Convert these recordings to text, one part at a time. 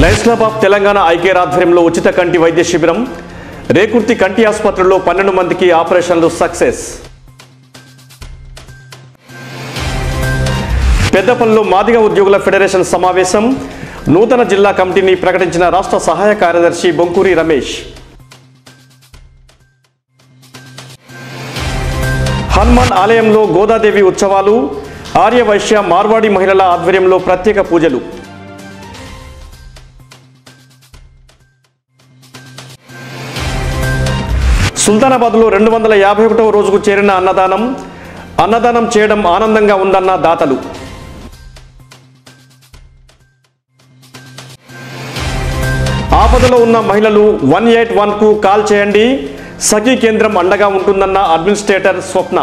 Lions Club of Telangana eye care ఆధ్వర్యంలో ఉచిత కంటి వైద్య శిబిరం రేకుర్తి కంటి ఆసుపత్రిలో పన్నెండు మందికి ఆపరేషన్లు సక్సెస్ పెద్దపల్లిలో మాదిగ ఉద్యోగుల ఫెడరేషన్ సమావేశం నూతన జిల్లా కమిటీని ప్రకటించిన రాష్ట్ర సహాయ కార్యదర్శి బొంకూరి రమేష్ హనుమాన్ ఆలయంలో గోదాదేవి ఉత్సవాలు ఆర్యవైశ్య మార్వాడి మహిళల ఆధ్వర్యంలో ప్రత్యేక పూజలు సుల్తానాబాద్లో రెండు వందల యాభై ఒకటవ రోజుకు చేరిన అన్నదానం అన్నదానం చేయడం ఆనందంగా ఉందన్న దాతలు ఆపదలో ఉన్న మహిళలు వన్ ఎయిట్ వన్కు కాల్ చేయండి సఖీ కేంద్రం అండగా ఉంటుందన్న అడ్మినిస్ట్రేటర్ స్వప్న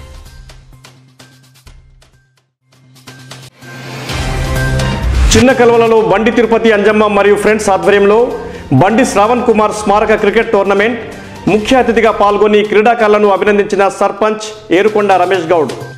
చిన్న కలవలలో బండి తిరుపతి అంజమ్మ మరియు ఫ్రెండ్స్ ఆధ్వర్యంలో బండి శ్రావణ్ కుమార్ స్మారక క్రికెట్ టోర్నమెంట్ ముఖ్య అతిథిగా పాల్గొని క్రీడాకారులను అభినందించిన సర్పంచ్ ఏరుకొండ రమేష్ గౌడ్